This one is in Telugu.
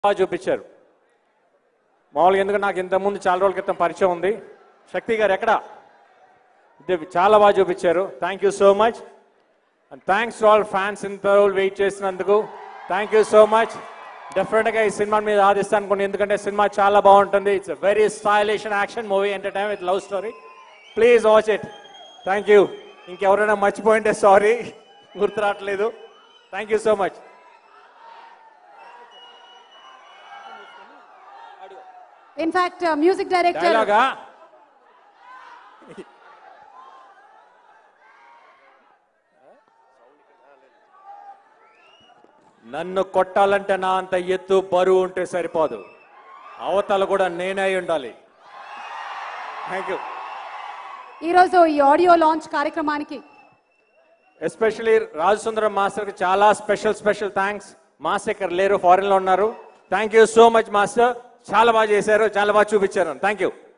బాగా చూపించారు మామూలుగా ఎందుకంటే నాకు ఇంతకుముందు చాలా రోజుల క్రితం పరిచయం ఉంది శక్తి గారు ఎక్కడ ఇది చాలా బాగా చూపించారు thank you so much and thanks to all fans ఇంత రోజులు వెయిట్ చేసినందుకు థ్యాంక్ యూ సో మచ్ డెఫినెట్గా ఈ సినిమా మీద ఆదిస్తాను అనుకోండి ఎందుకంటే సినిమా చాలా బాగుంటుంది it's very stylish and action movie entertain with love story please watch it thank you ఇంకెవరైనా మర్చిపోయింటే సారీ గుర్తు రావట్లేదు thank you so much in fact music director డైలాగా నన్ను కొట్టాలంటే నా అంత ఎత్తు బరువు ఉంటే సరిపోదు అవతల కూడా నేనే అయి ఉండాలి థ్యాంక్ యూ ఈరోజు ఈ ఆడియో లాంచ్ కార్యక్రమానికి ఎస్పెషలీ రాజసుందరం మాస్టర్కి చాలా స్పెషల్ స్పెషల్ థ్యాంక్స్ మాస్టర్ ఇక్కడ లేరు ఫారెన్లో ఉన్నారు thank you so much master చాలా బాగా చేశారు చాలా బాగా చూపించారు థ్యాంక్ యూ